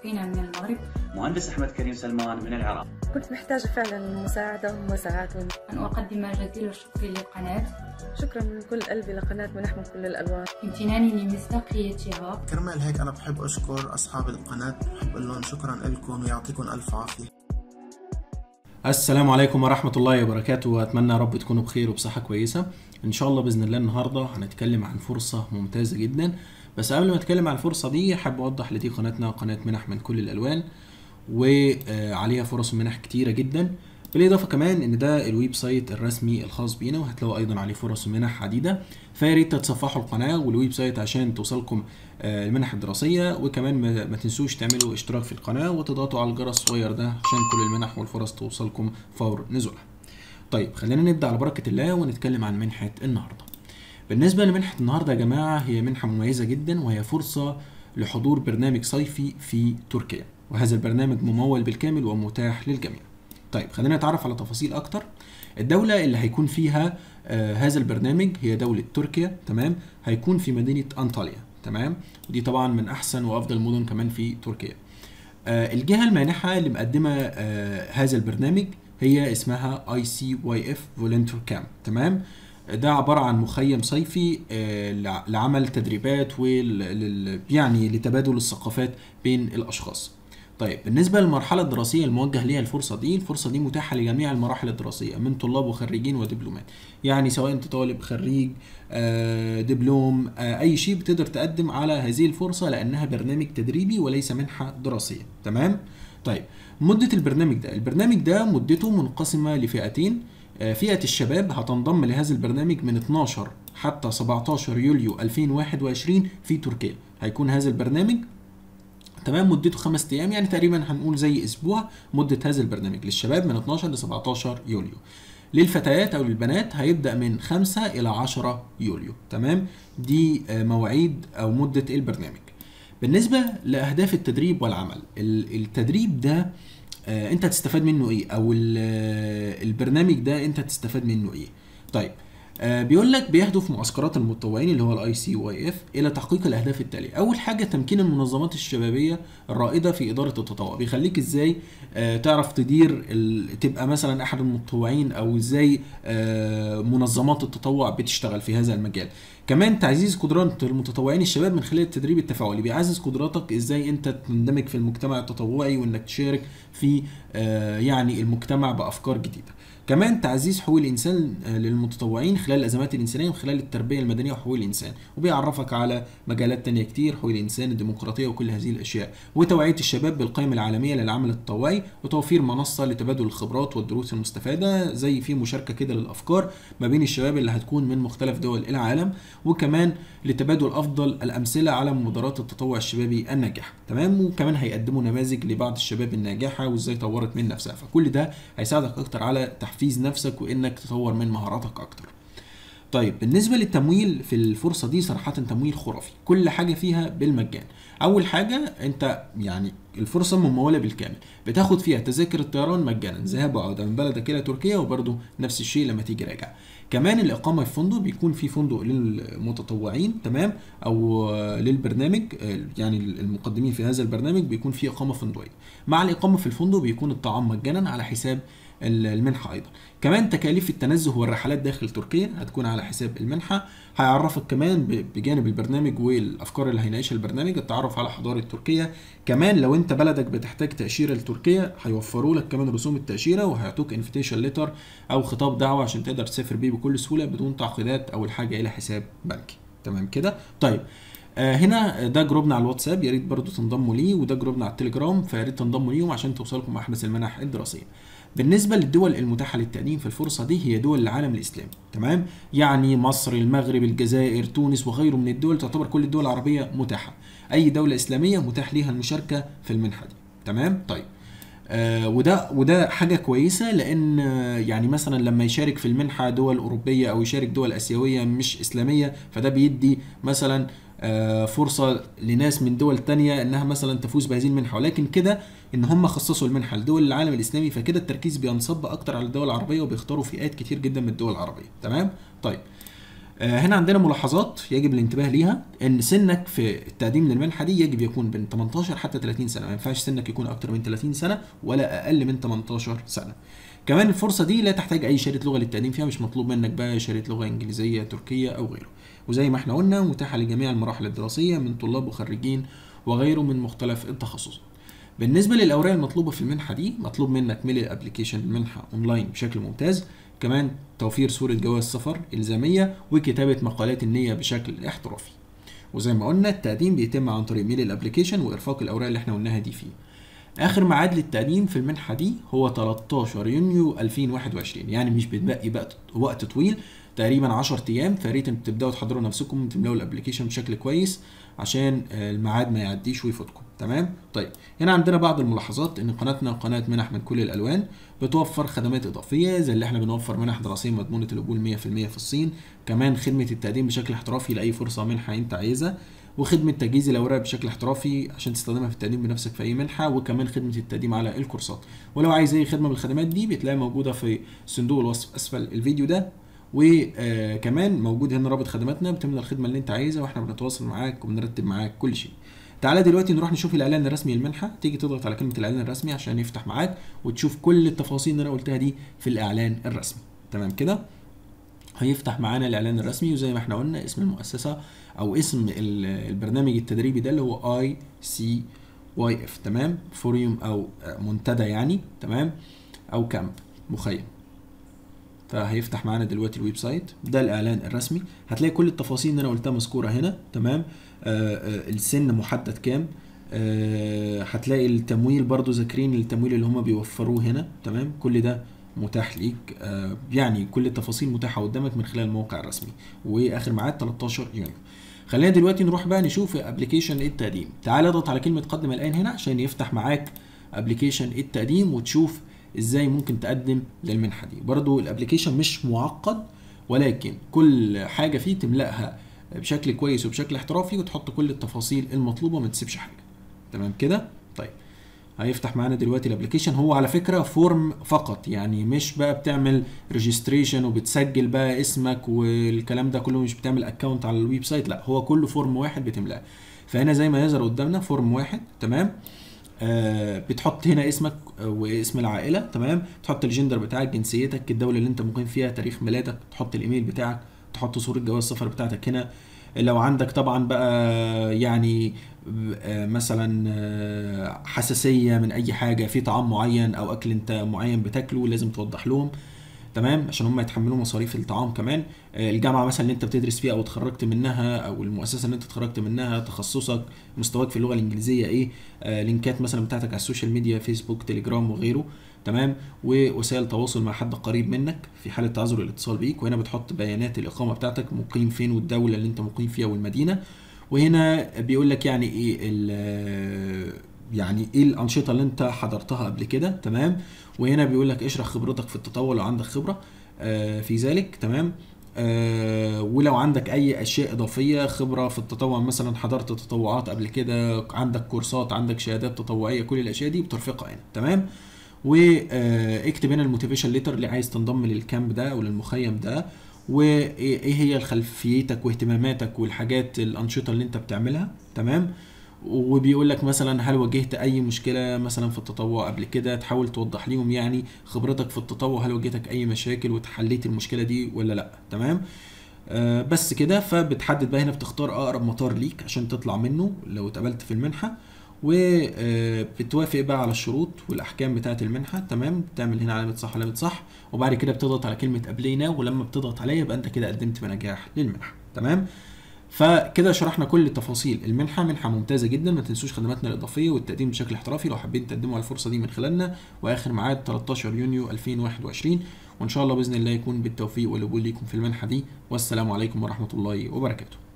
أخينا من المغرب مهندس أحمد كريم سلمان من العراق كنت محتاجة فعلا مساعدة ومساعات أن أقدم جزيل الشكر للقناة شكرا من كل قلبي لقناة منح من كل الألوان امتناني لمصداقيتها كرمال هيك أنا بحب أشكر أصحاب القناة بحب أقول لهم شكرا لكم يعطيكم ألف عافية السلام عليكم ورحمة الله وبركاته وأتمنى يا رب تكونوا بخير وبصحة كويسة إن شاء الله بإذن الله النهاردة هنتكلم عن فرصة ممتازة جدا بس قبل ما أتكلم عن الفرصة دي حابب أوضح لدي قناتنا قناة منح من كل الألوان وعليها فرص منح كتيرة جدا بالإضافة كمان إن ده الويب سايت الرسمي الخاص بينا وهتلاقوا أيضا عليه فرص منح عديدة فيا ريت تتصفحوا القناة والويب سايت عشان توصلكم آه، المنح الدراسية وكمان ما ما تنسوش تعملوا اشتراك في القناة وتضغطوا على الجرس الصغير ده عشان كل المنح والفرص توصلكم فور نزولها. طيب خلينا نبدأ على بركة الله ونتكلم عن منحة النهاردة. بالنسبة لمنحة النهاردة يا جماعة هي منحة مميزة جدا وهي فرصة لحضور برنامج صيفي في تركيا وهذا البرنامج ممول بالكامل ومتاح للجميع. طيب خلينا نتعرف على تفاصيل أكتر. الدولة اللي هيكون فيها آه هذا البرنامج هي دولة تركيا تمام هيكون في مدينة أنطاليا تمام ودي طبعا من أحسن وأفضل المدن كمان في تركيا. آه الجهة المانحة اللي مقدمة آه هذا البرنامج هي اسمها اي سي واي اف فولنتير كامب تمام ده عبارة عن مخيم صيفي آه، لع- لعمل تدريبات ول يعني لتبادل الثقافات بين الأشخاص. طيب بالنسبة للمرحلة الدراسية الموجه ليها الفرصة دي، الفرصة دي متاحة لجميع المراحل الدراسية من طلاب وخريجين ودبلومات، يعني سواء أنت طالب خريج آه، دبلوم آه، أي شيء بتقدر تقدم على هذه الفرصة لأنها برنامج تدريبي وليس منحة دراسية، تمام؟ طيب مدة البرنامج ده، البرنامج ده مدته منقسمة لفئتين، آه، فئة الشباب هتنضم لهذا البرنامج من 12 حتى 17 يوليو 2021 في تركيا، هيكون هذا البرنامج تمام مدته خمس ايام يعني تقريبا هنقول زي اسبوع مده هذا البرنامج للشباب من 12 ل 17 يوليو للفتيات او للبنات هيبدا من 5 الى 10 يوليو تمام دي آه، مواعيد او مده البرنامج بالنسبه لاهداف التدريب والعمل ال- التدريب ده آه، انت هتستفاد منه ايه او ال- آه، البرنامج ده انت هتستفاد منه ايه طيب آه، بيقول لك بيهدف معسكرات المتطوعين اللي هو الاي سي واي اف الى تحقيق الاهداف التاليه اول حاجه تمكين المنظمات الشبابيه الرائده في اداره التطوع بيخليك ازاي آه، تعرف تدير ال- تبقى مثلا احد المتطوعين او ازاي آه، منظمات التطوع بتشتغل في هذا المجال كمان تعزيز قدرات المتطوعين الشباب من خلال التدريب التفاعلي بيعزز قدراتك ازاي انت تندمج في المجتمع التطوعي وانك تشارك في آه، يعني المجتمع بافكار جديده كمان تعزيز حقوق الانسان آه، للمتطوعين خلال الازمات الانسانيه وخلال التربيه المدنيه وحقوق الانسان وبيعرفك على مجالات تانية كتير حقوق الانسان الديمقراطيه وكل هذه الاشياء وتوعيه الشباب بالقائمه العالميه للعمل التطوعي وتوفير منصه لتبادل الخبرات والدروس المستفاده زي في مشاركه كده للافكار ما بين الشباب اللي هتكون من مختلف دول العالم وكمان لتبادل افضل الامثله على مبادرات التطوع الشبابي الناجحه تمام وكمان هيقدموا نماذج لبعض الشباب الناجحه وازاي طورت من نفسها فكل ده هيساعدك اكتر على تحفيز نفسك وانك تطور من مهاراتك اكتر طيب بالنسبه للتمويل في الفرصه دي صراحه تمويل خرافي كل حاجه فيها بالمجان اول حاجه انت يعني الفرصه مموله بالكامل بتاخد فيها تذاكر الطيران مجانا ذهاب وعوده من بلدك الى تركيا وبرده نفس الشيء لما تيجي راجع كمان الاقامه في فندق بيكون في فندق للمتطوعين تمام او آه، للبرنامج آه، يعني المقدمين في هذا البرنامج بيكون في اقامه فندقيه مع الاقامه في الفندق بيكون الطعام مجانا على حساب ال- المنحه ايضا كمان تكاليف التنزه والرحلات داخل تركيا هتكون على حساب المنحه هيعرفك كمان ب- بجانب البرنامج والافكار اللي هيناقشها البرنامج التعرف على حضاره تركيا كمان لو انت بلدك بتحتاج تاشيره لتركيا هيوفروا لك كمان رسوم التاشيره وهيعطوك انفيتيشن ليتر او خطاب دعوه عشان تقدر تسافر بيه بكل سهوله بدون تعقيدات او الحاجه الى حساب بنكي تمام كده طيب آه هنا ده جروبنا على الواتساب يا ريت برضو تنضموا ليه وده جروبنا على التليجرام فيا ريت تنضموا ليهم عشان توصلكم احدث المنح الدراسيه بالنسبه للدول المتاحه للتقديم في الفرصه دي هي دول العالم الاسلامي تمام يعني مصر المغرب الجزائر تونس وغيره من الدول تعتبر كل الدول العربيه متاحه اي دوله اسلاميه متاح ليها المشاركه في المنحه دي تمام طيب آه وده وده حاجه كويسه لان آه، يعني مثلا لما يشارك في المنحه دول اوروبيه او يشارك دول اسيويه مش اسلاميه فده بيدي مثلا آه، فرصه لناس من دول تانية انها مثلا تفوز بهذه المنحه ولكن كده ان هم خصصوا المنحه لدول العالم الاسلامي فكده التركيز بينصب اكتر على الدول العربيه وبيختاروا فئات كتير جدا من الدول العربيه تمام طيب آه، هنا عندنا ملاحظات يجب الانتباه ليها ان سنك في التقديم للمنحه دي يجب يكون بين 18 حتى 30 سنه ما ينفعش سنك يكون اكتر من 30 سنه ولا اقل من 18 سنه كمان الفرصه دي لا تحتاج اي شهاده لغه للتقديم فيها مش مطلوب منك بقى شهاده لغه انجليزيه تركيه او غيره وزي ما احنا قلنا متاحه لجميع المراحل الدراسيه من طلاب وخريجين وغيره من مختلف التخصصات بالنسبه للاوراق المطلوبه في المنحه دي مطلوب منك ميل الابلكيشن المنحه اونلاين بشكل ممتاز كمان توفير صوره جواز سفر الزاميه وكتابه مقالات النيه بشكل احترافي وزي ما قلنا التقديم بيتم عن طريق ميل الابلكيشن وارفاق الاوراق اللي احنا قلناها دي فيه اخر ميعاد للتقديم في المنحه دي هو 13 يونيو 2021 يعني مش بتبقي بقى وقت طويل تقريبا 10 ايام فريت انتوا تبداوا تحضروا نفسكم تملوا الابلكيشن بشكل كويس عشان آه، الميعاد ما يعديش ويفوتكم تمام طيب هنا عندنا بعض الملاحظات ان قناتنا قناه منح من كل الالوان بتوفر خدمات اضافيه زي اللي احنا بنوفر منح دراسيه مضمونه القبول 100% في الصين كمان خدمه التقديم بشكل احترافي لاي فرصه منحه انت عايزها وخدمه تجهيز الاوراق بشكل احترافي عشان تستخدمها في التقديم بنفسك في اي منحه وكمان خدمه التقديم على الكورسات ولو عايز اي خدمه من الخدمات دي بتلاقيها موجوده في صندوق الوصف اسفل الفيديو ده وكمان موجود هنا رابط خدماتنا بتملى الخدمه اللي انت عايزها واحنا بنتواصل معاك وبنرتب معاك كل شيء تعالى دلوقتي نروح نشوف الاعلان الرسمي للمنحه تيجي تضغط على كلمه الاعلان الرسمي عشان يفتح معاك وتشوف كل التفاصيل اللي انا قلتها دي في الاعلان الرسمي تمام كده هيفتح معانا الاعلان الرسمي وزي ما احنا قلنا اسم المؤسسه او اسم ال- البرنامج التدريبي ده اللي هو اي سي واي اف تمام فوريوم او منتدى يعني تمام او كامب مخيم فهيفتح معانا دلوقتي الويب سايت ده الاعلان الرسمي هتلاقي كل التفاصيل اللي انا قلتها مذكوره هنا تمام آه آه السن محدد كام آه هتلاقي التمويل برضو ذاكرين التمويل اللي هم بيوفروه هنا تمام كل ده متاح ليك آه يعني كل التفاصيل متاحه قدامك من خلال الموقع الرسمي واخر ميعاد 13 يونيو خلينا دلوقتي نروح بقى نشوف ابلكيشن التقديم تعال اضغط على كلمه قدم الان هنا عشان يفتح معاك ابلكيشن التقديم وتشوف ازاي ممكن تقدم للمنحه دي برضو الابلكيشن مش معقد ولكن كل حاجه فيه تملاها بشكل كويس وبشكل احترافي وتحط كل التفاصيل المطلوبه ما تسيبش حاجه تمام كده طيب هيفتح معانا دلوقتي الابلكيشن هو على فكره فورم فقط يعني مش بقى بتعمل ريجستريشن وبتسجل بقى اسمك والكلام ده كله مش بتعمل اكونت على الويب سايت لا هو كله فورم واحد بتملاه فهنا زي ما يظهر قدامنا فورم واحد تمام آه بتحط هنا اسمك واسم العائله تمام تحط الجندر بتاعك جنسيتك الدوله اللي انت مقيم فيها تاريخ ميلادك تحط الايميل بتاعك تحط صوره جواز السفر بتاعتك هنا لو عندك طبعا بقى يعني آه، مثلا آه، حساسيه من اي حاجه في طعام معين او اكل انت معين بتاكله لازم توضح لهم تمام عشان هم يتحملوا مصاريف الطعام كمان آه، الجامعه مثلا اللي انت بتدرس فيها او اتخرجت منها او المؤسسه اللي انت اتخرجت منها تخصصك مستواك في اللغه الانجليزيه ايه آه، لينكات مثلا بتاعتك على السوشيال ميديا فيسبوك تليجرام وغيره تمام ووسائل تواصل مع حد قريب منك في حاله تعذر الاتصال بيك وهنا بتحط بيانات الاقامه بتاعتك مقيم فين والدوله اللي انت مقيم فيها والمدينه وهنا بيقول لك يعني ايه ال- يعني ايه الانشطه اللي انت حضرتها قبل كده تمام وهنا بيقول لك اشرح خبرتك في التطوع لو عندك خبره آه، في ذلك تمام آه، ولو عندك اي اشياء اضافيه خبره في التطوع مثلا حضرت تطوعات قبل كده عندك كورسات عندك شهادات تطوعيه كل الاشياء دي بترفقها هنا تمام واكتب هنا الموتيفيشن ليتر اللي عايز تنضم للكامب ده او للمخيم ده وايه هي خلفيتك واهتماماتك والحاجات الانشطه اللي انت بتعملها تمام وبيقول لك مثلا هل واجهت اي مشكله مثلا في التطوع قبل كده تحاول توضح ليهم يعني خبرتك في التطوع هل واجهتك اي مشاكل وتحليت المشكله دي ولا لا تمام آه بس كده فبتحدد بقى هنا بتختار اقرب مطار ليك عشان تطلع منه لو اتقبلت في المنحه وبتوافق بقى على الشروط والاحكام بتاعه المنحه تمام تعمل هنا علامه صح علامه صح وبعد كده بتضغط على كلمه ابلينا ولما بتضغط عليها يبقى انت كده قدمت بنجاح للمنحه تمام فكده شرحنا كل تفاصيل المنحه منحه ممتازه جدا ما تنسوش خدماتنا الاضافيه والتقديم بشكل احترافي لو حابين تقدموا على الفرصه دي من خلالنا واخر ميعاد 13 يونيو 2021 وان شاء الله باذن الله يكون بالتوفيق والقبول ليكم في المنحه دي والسلام عليكم ورحمه الله وبركاته